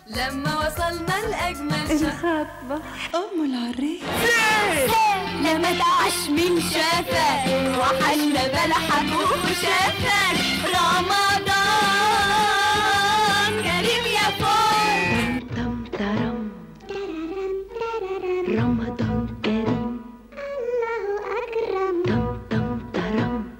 لما وصلنا لأجمل شهر الخطبة أم العريس لما تعش من شافك وحل بلحك وخشافك رمضان كريم يا فول طم ترم رمضان كريم الله أكرم طم طم ترم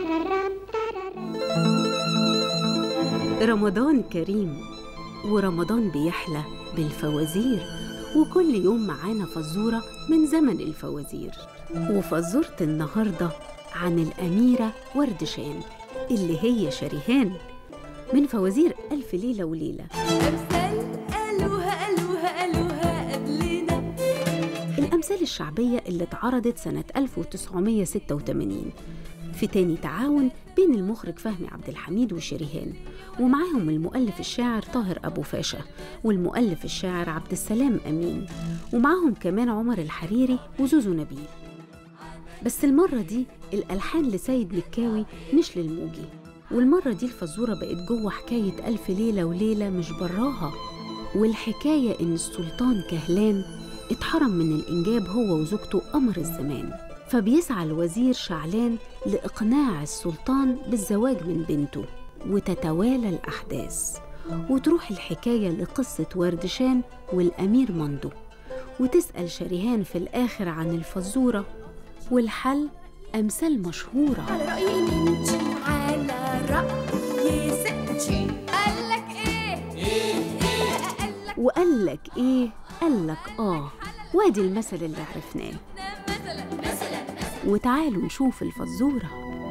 رمضان كريم ورمضان بيحلى بالفوازير وكل يوم معانا فزورة من زمن الفوازير وفزورة النهاردة عن الأميرة وردشان اللي هي شريهان من فوازير ألف ليلة وليلة أمثال قالوها قالوها قالوها قبلنا الأمثال الشعبية اللي اتعرضت سنة 1986 في تاني تعاون بين المخرج فهمي عبد الحميد وشريهان ومعاهم المؤلف الشاعر طاهر أبو فاشا والمؤلف الشاعر عبد السلام أمين ومعاهم كمان عمر الحريري وزوزو نبيل بس المرة دي الألحان لسيد مكاوي مش للموجي والمرة دي الفزورة بقت جوه حكاية ألف ليلة وليلة مش براها والحكاية إن السلطان كهلان اتحرم من الإنجاب هو وزوجته قمر الزمان فبيسعى الوزير شعلان لإقناع السلطان بالزواج من بنته وتتوالى الأحداث وتروح الحكاية لقصة وردشان والأمير مندو وتسأل شريهان في الآخر عن الفزورة والحل أمثال مشهورة على رأيي نمشي على رأي ستي قالك إيه إيه إيه قالك وقال لك إيه؟ قال لك آه وادي المثل اللي عرفناه مثلا مثلا وتعالوا نشوف الفزورة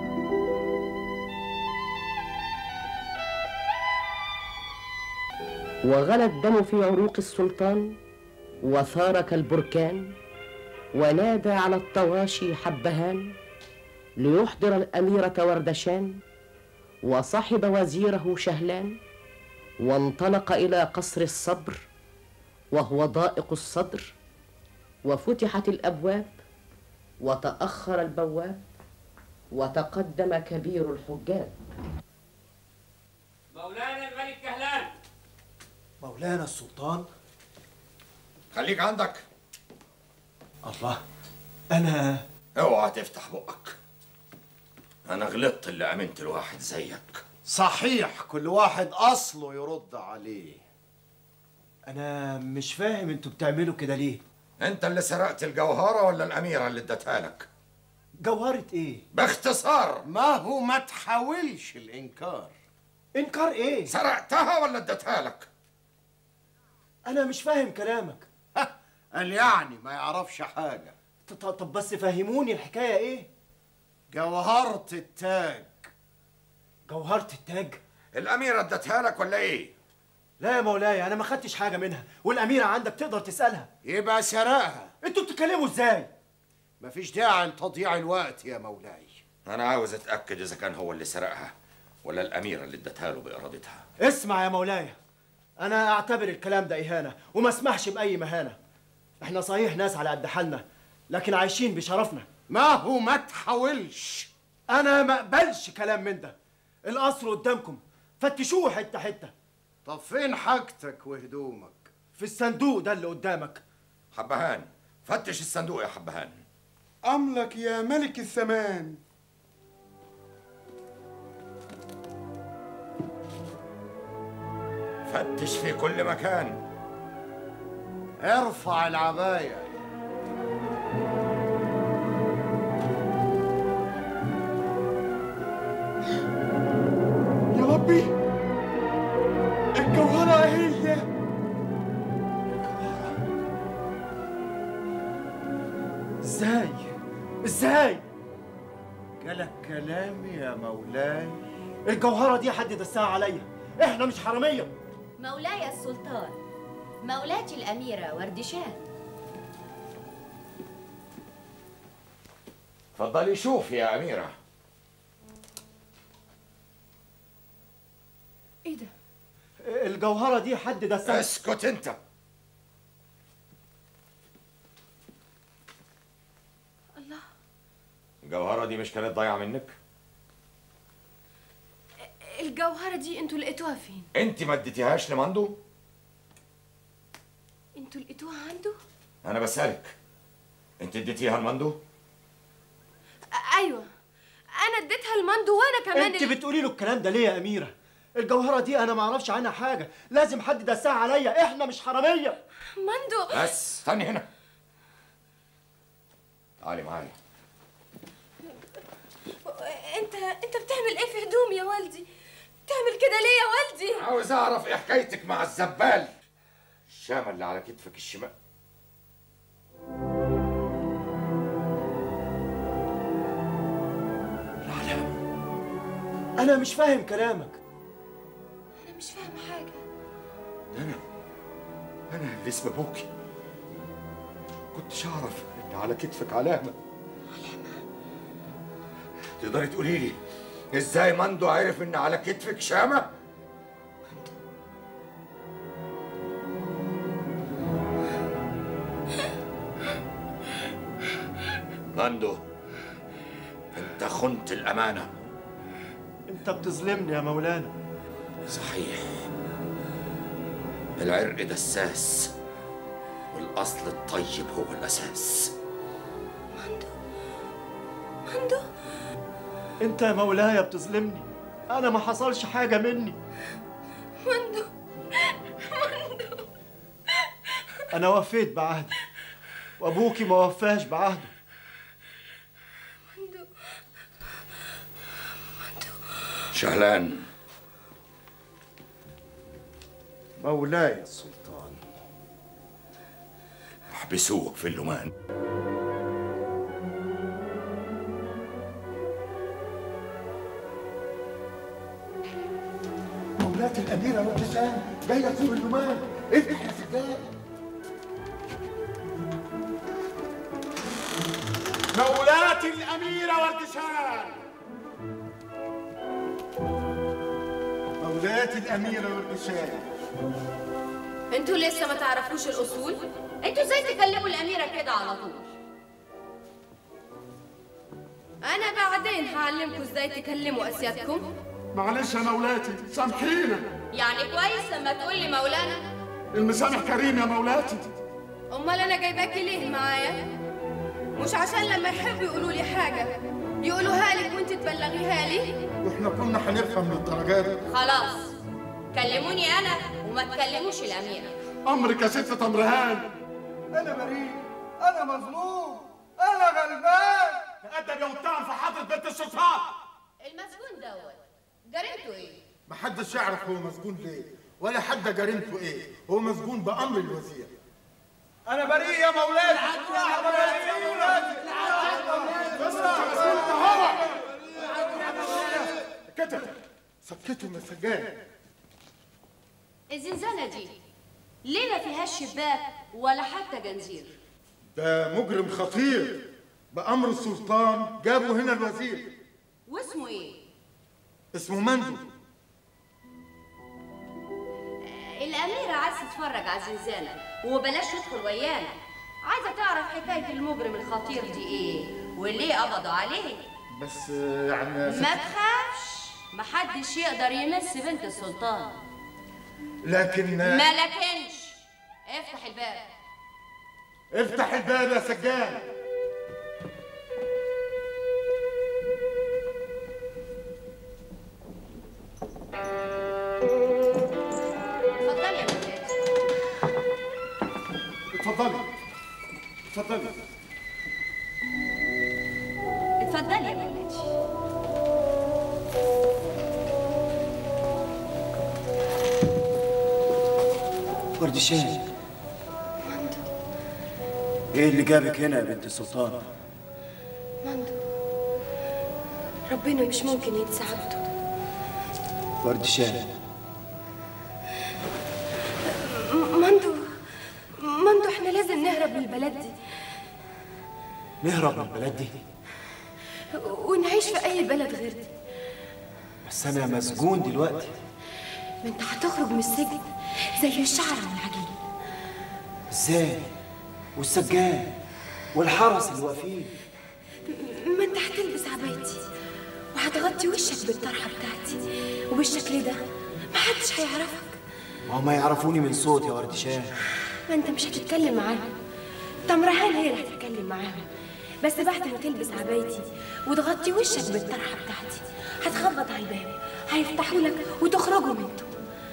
وغلى الدم في عروق السلطان وثار كالبركان ونادى على الطواشي حبهان ليحضر الأميرة وردشان وصحب وزيره شهلان وانطلق إلى قصر الصبر وهو ضائق الصدر وفتحت الأبواب وتأخر البواب وتقدم كبير الحجاج مولانا الملك كهلان مولانا السلطان خليك عندك الله أنا اوعى تفتح بقك انا غلطت اللي امنت لواحد زيك صحيح كل واحد اصله يرد عليه أنا مش فاهم أنتوا بتعملوا كده ليه؟ انت اللي سرقت الجوهرة ولا الاميرة اللي ادتها لك جوهرة إيه؟ باختصار ما هو ما تحاولش الانكار إنكار إيه؟ سرقتها ولا ادتها لك أنا مش فاهم كلامك ها، قال يعني ما يعرفش حاجة ط- ط- طب بس فهموني الحكاية إيه؟ جوهرة التاج جوهرة التاج؟ الاميرة ادتها لك ولا ايه لا يا مولاي أنا ما خدتش حاجة منها والأميرة عندك تقدر تسألها يبقى سرقها أنتوا بتتكلموا إزاي؟ مفيش داعي لتضييع الوقت يا مولاي انا عاوز اتاكد اذا كان هو اللي سرقها ولا الاميرة اللي ادتها له بارادتها اسمع يا مولاي أنا أعتبر الكلام ده إهانة وما اسمحش بأي مهانة إحنا صحيح ناس على قد حالنا لكن عايشين بشرفنا ما هو ما تحاولش انا ما اقبلش كلام من ده القصر قدامكم فتشوه حته حته طب فين حاجتك وهدومك في الصندوق ده اللي قدامك حبهان فتش الصندوق يا حبهان أملك يا ملك الثمان فتش في كل مكان ارفع العباية يا ربي الجوهرة هي ازاي ازاي جالك كلامي يا مولاي الجوهره دي حد دسها عليا احنا مش حراميه مولاي السلطان مولاتي الأميرة وردشان اتفضلي شوف يا اميرة إيه ده؟ الجوهره دي حد دسها اسكت انت الله الجوهرة دي مش كانت ضايعة منك الجوهرة دي انتوا لقيتوها فين؟ انت ما اديتيهاش لمندو انتوا لقيتوها عنده انا بسالك انت اديتيها المندو أ- ايوه انا اديتها المندو وانا كمان انت اللي- بتقولي له الكلام ده ليه يا اميره الجوهره دي انا ما اعرفش عنها حاجه لازم حد دسها عليا احنا مش حراميه مندو بس استني هنا تعالي معايا انت انت بتعمل ايه في هدومي يا والدي بتعمل كده ليه يا والدي عاوز اعرف ايه حكايتك مع الزبال الشامة اللي على كتفك الشمال انا مش فاهم كلامك انا مش فاهمه حاجه انا انا اللي اسم ابوكي كنتش اعرف ان على كتفك علامة تقدري تقولي لي ازاي مندو عرف ان على كتفك شامة مندو انت خنت الامانه انت بتظلمني يا مولانا صحيح العرق دساس والأصل الطيب هو الأساس مندو انت يا مولاي بتظلمني انا ما حصلش حاجه مني مندو انا وفيت بعهدي وابوكي ما وفاش بعهده مندو شهلان مولاي السلطان احبسوك في اللمان مولاتي الأميرة وابتسام جاية تزور اللمان افتح يا سجاد مولاتي الأميرة وردشان مولاتي الأميرة وردشان انتوا لسه ما تعرفوش الاصول انتوا ازاي تكلموا الاميره كده على طول انا بعدين هعلمكم ازاي تكلموا اسيادكم معلش يا مولاتي سامحينا يعني كويس لما تقول لي مولانا المسامح كريم يا مولاتي امال انا جايباكي ليه معايا مش عشان لما يحبوا يقولوا لي حاجه يقولوها لك وانت تبلغيها لي واحنا كنا هنفهم للدرجات دي خلاص كلموني انا وما تكلموش الاميره أمرك يا ست تمرهان أنا بريء أنا مظلوم أنا غلبان تقدم يا متهم في حضرة بنت السلطان المسجون دوت جريمته ايه محدش يعرف هو مسجون ليه ولا حد جريمته ايه هو مسجون بأمر الوزير أنا بريء يا مولاي كتب سكتوا يا سجاد الزنزانه دي ليه ما فيهاش شباك ولا حتى جنزير ده مجرم خطير بأمر السلطان جابوا هنا الوزير واسمه ايه اسمه مندو الأميرة عايزة تتفرج على الزنزانة وبلاش تدخل ويانا عايزة تعرف حكاية المجرم الخطير دي ايه وليه قبضوا عليه بس يعني ما تخافش محدش يقدر يمس بنت السلطان لكن ما لكنش افتح الباب افتح الباب يا سجاد اتفضلي يا مولاي اتفضلي اتفضلي اتفضلي يا مولاي وردشان ايه اللي جابك هنا يا بنت السلطان مندو ربنا مش ممكن ينسى عبده وردشان م- مندو مندو احنا لازم نهرب من البلد دي نهرب من البلد دي ونعيش في اي بلد غير دي بس انا مسجون دلوقتي ما انت هتخرج من السجن زي الشعر من العجين ازاي والسجان والحرس اللي واقفين ما انت هتلبس عبايتي وهتغطي وشك بالطرحه بتاعتي وبالشكل ده محدش هيعرفك ما هم يعرفوني من صوت يا وردشان ما انت مش هتتكلم معاهم تمرهان هي اللي هتتكلم معاهم بس بعد ما تلبس عبايتي وتغطي وشك بالطرحه بتاعتي هتخبط على الباب هيفتحوا لك وتخرجوا منه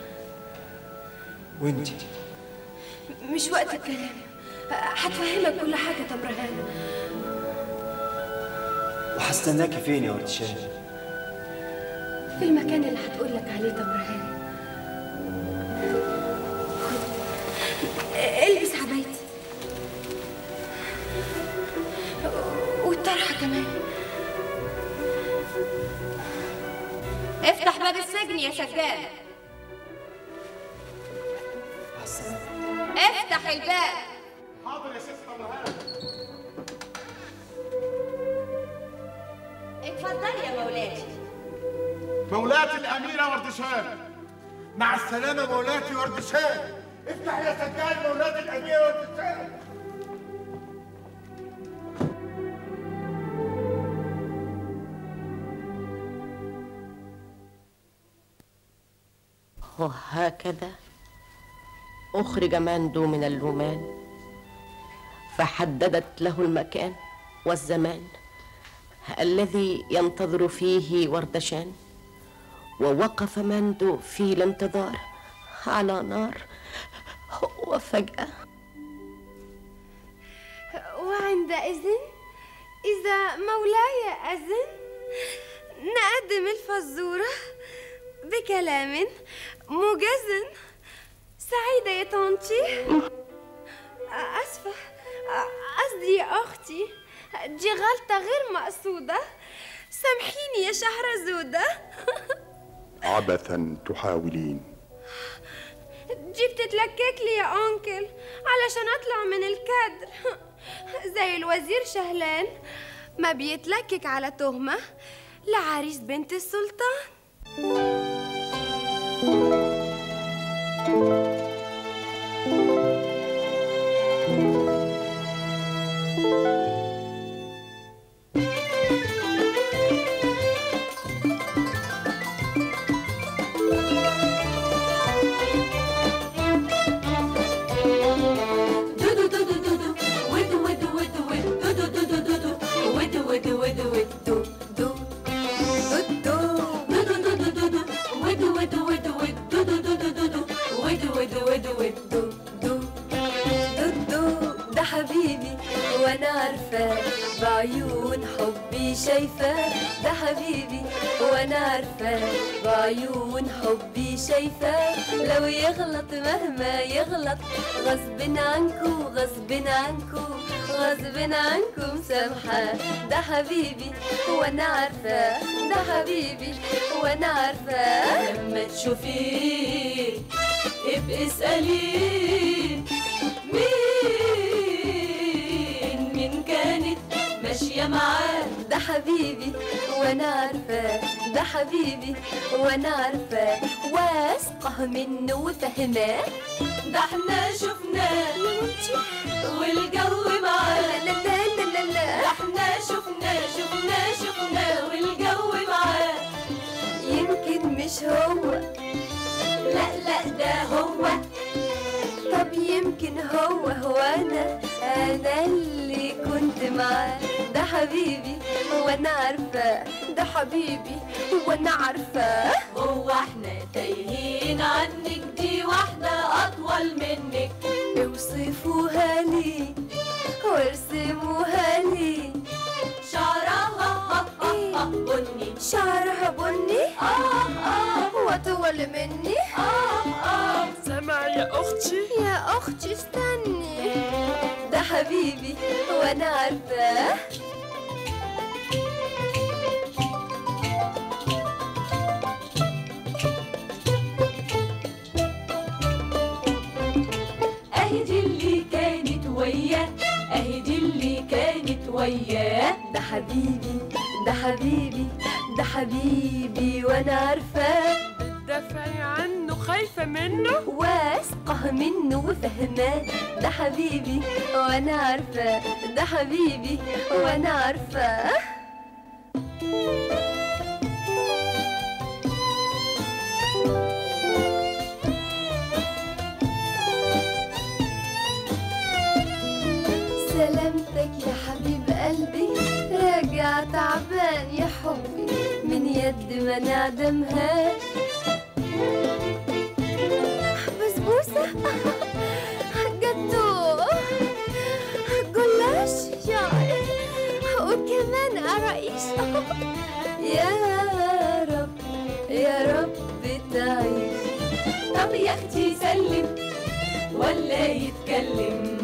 وانت مش وقت الكلام هتفهمك كل حاجه تمرهان وهستناكي فين يا ورد شاهد في المكان اللي هتقول لك عليه تمرهان البس عبايتي والطرحه كمان افتح باب السجن يا سجاد افتح الباب حاضر يا ست تمرهان اتفضلي يا مولاتي مولاتي الأميرة وردشان مع السلامة مولاتي وردشان افتح يا سجاد مولاتي الأميرة وردشان وهكذا أخرج ماندو من اللومان فحددت له المكان والزمان الذي ينتظر فيه وردشان ووقف ماندو في الانتظار على نار وفجأة وعندئذ إذا مولاي أذن نقدم الفزورة بكلام موجز سعيدة يا طنطي أسفة قصدي يا أختي دي غلطة غير مقصودة سامحيني يا شهرزودة عبثا تحاولين دي بتتلكك لي يا أنكل علشان أطلع من الكادر زي الوزير شهلان ما بيتلكك على تهمة لعريس بنت السلطان دودو دودو دودو ودو ودو ودو ودو دودو دودو دودو ودو ودو ودو ودو دو دودو دودو دودو دودو ودو ودو ودو ودو دودو دودو ودو ودو ودو ودو دو دودو ده حبيبي وانا عارفة بعيون حبي شايفة ده حبيبي وانا عارفة بعيون حبي شايفة لو يغلط مهما يغلط غصب عنكو غصب عنكو غصب عنكو مسامحة ده حبيبي وانا عارفة ده حبيبي وانا عارفة لما تشوفيه ابقي اسأليه مين مين كانت ماشية معاه ده حبيبي وانا عارفة ده حبيبي وانا عارفة واثقة منه وفهماه ده احنا شفناه والجو معاه لا لا لا لا لا ده احنا شفناه شفناه شفناه والجو معاه يمكن مش هو لا لا ده هو طب يمكن هو هو انا انا اللي كنت معاه ده حبيبي وانا عارفة ده حبيبي وانا عارفة هو احنا تايهين عنك دي واحدة أطول منك اوصفوها لي وارسموها لي شعرها بني شعرها بني آه آه واطول مني آه آه سامع يا أختي يا اختي استني ده حبيبي وانا عارفة أهي دي اللي كانت وياه أهي دي اللي كانت وياه ده حبيبي ده حبيبي ده حبيبي وانا عارفة بتدافعي عنه خايفة منه واثقة منه وفهماه ده حبيبي وانا عارفة ده حبيبي وانا عارفة سلامتك يا حبيب قلبي راجع تعبان يا حبي من يد ما نعدمها بسبوسة جاتو جلاش شاي وكمان قراقيش يا رب يا رب تعيش طب يا اختي سلم ولا يتكلم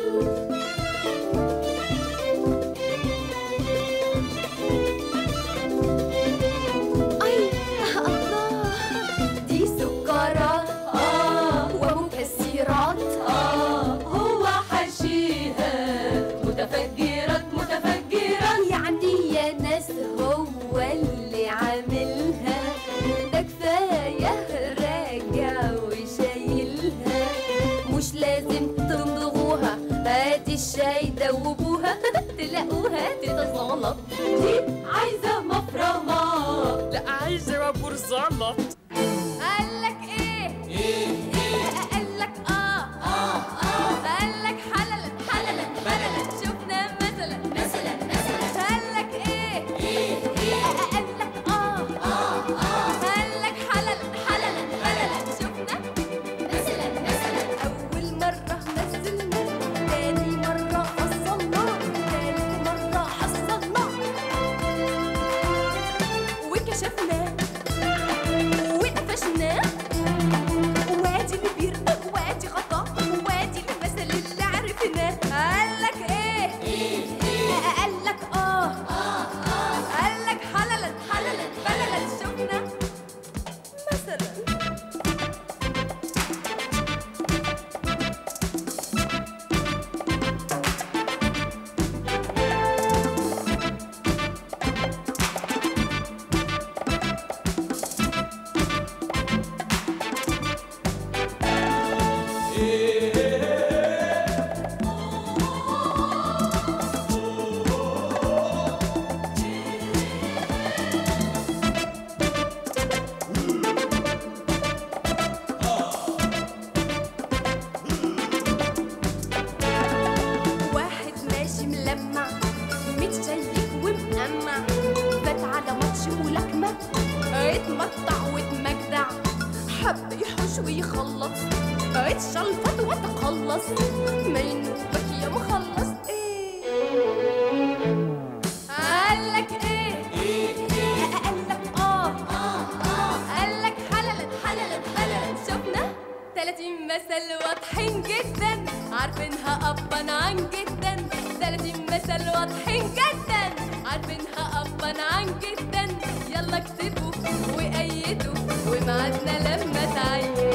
أي الله دي سكرات آه ومكسرات آه هو حشيها متفجرات متفجرات يعني يا ناس هو اللي عاملها ده كفاية راجع وشايلها مش لازم تمضغوها هاتي الشاي دوبوها تلاقوها تتزلط دي عايزة مفرمة لا عايزة برزلط قالك ايه ايه قالك اه اه اه قالك حللا حللا حللا شفنا مثلا مثلا مثلا قالك ايه ايه ايه قالك اه اه اه قالك حللا حللا حللا شفنا مثلا مثلا اول مره نزلنا تاني مره فصلنا تالت مره حصلنا وكشفنا وقفشنا وادي البير وادي غطا وادي المثل اللي عرفناه قالك ايه قالك اه قالك حللا حللا بللا شفنا مثلا واحد ماشي ملمع متشيك ومقمع فات على ماتش ملاكمة اتمطع واتمجدع حب يحوش ويخلص اتشلفت وتخلص ما ينوبك يا مخلص ايه قالك ايه قالك اه اه قالك حللا حللا حللا شفنا 30 مثل واضحين جدا عارفينها ابا عن جدا 30 مثل واضحين جدا عارفينها ابا عن جدا يلا اكتبوا وأيدوا ومعادنا لما تعيدوا